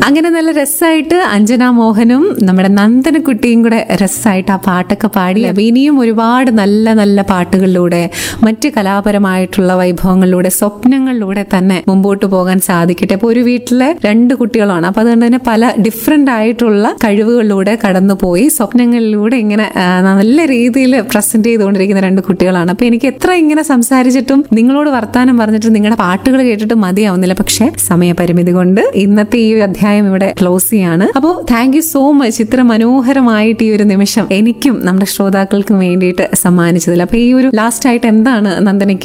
അങ്ങനെ നല്ല രസമായിട്ട് അഞ്ജന മോഹനും നമ്മുടെ നന്ദനക്കുട്ടിയും കൂടെ രസമായിട്ട് ആ പാട്ടൊക്കെ പാടി അപ്പൊ ഇനിയും ഒരുപാട് നല്ല നല്ല പാട്ടുകളിലൂടെ മറ്റ് കലാപരമായിട്ടുള്ള വൈഭവങ്ങളിലൂടെ സ്വപ്നങ്ങളിലൂടെ തന്നെ മുമ്പോട്ട് പോകാൻ സാധിക്കട്ടെ അപ്പൊ ഒരു വീട്ടിലെ രണ്ട് കുട്ടികളാണ് അപ്പൊ അതുകൊണ്ട് തന്നെ പല ഡിഫറെന്റ് ആയിട്ടുള്ള കഴിവുകളിലൂടെ കടന്നുപോയി സ്വപ്നങ്ങളിലൂടെ ഇങ്ങനെ ആ, നല്ല രീതിയിൽ പ്രസന്റ് ചെയ്തുകൊണ്ടിരിക്കുന്ന രണ്ട് കുട്ടികളാണ് അപ്പൊ എനിക്ക് എത്ര ഇങ്ങനെ സംസാരിച്ചിട്ടും നിങ്ങളോട് വർത്താനം പറഞ്ഞിട്ട് നിങ്ങളുടെ പാട്ടുകൾ കേട്ടിട്ട് മതിയാവുന്നില്ല പക്ഷെ സമയപരിമിതി കൊണ്ട് ഇന്നത്തെ ഈ ഒരു അധ്യായം ഇവിടെ ക്ലോസ് ചെയ്യാണ് അപ്പോൾ താങ്ക് യു സോ മച്ച് ഇത്ര മനോഹരമായിട്ട് ഈ ഒരു നിമിഷം എനിക്കും നമ്മുടെ ശ്രോതാക്കൾക്കും വേണ്ടിയിട്ട് സമ്മാനിച്ചതിൽ അപ്പൊ ഈ ഒരു ലാസ്റ്റ് ആയിട്ട് എന്താണ് നന്ദനയ്ക്ക്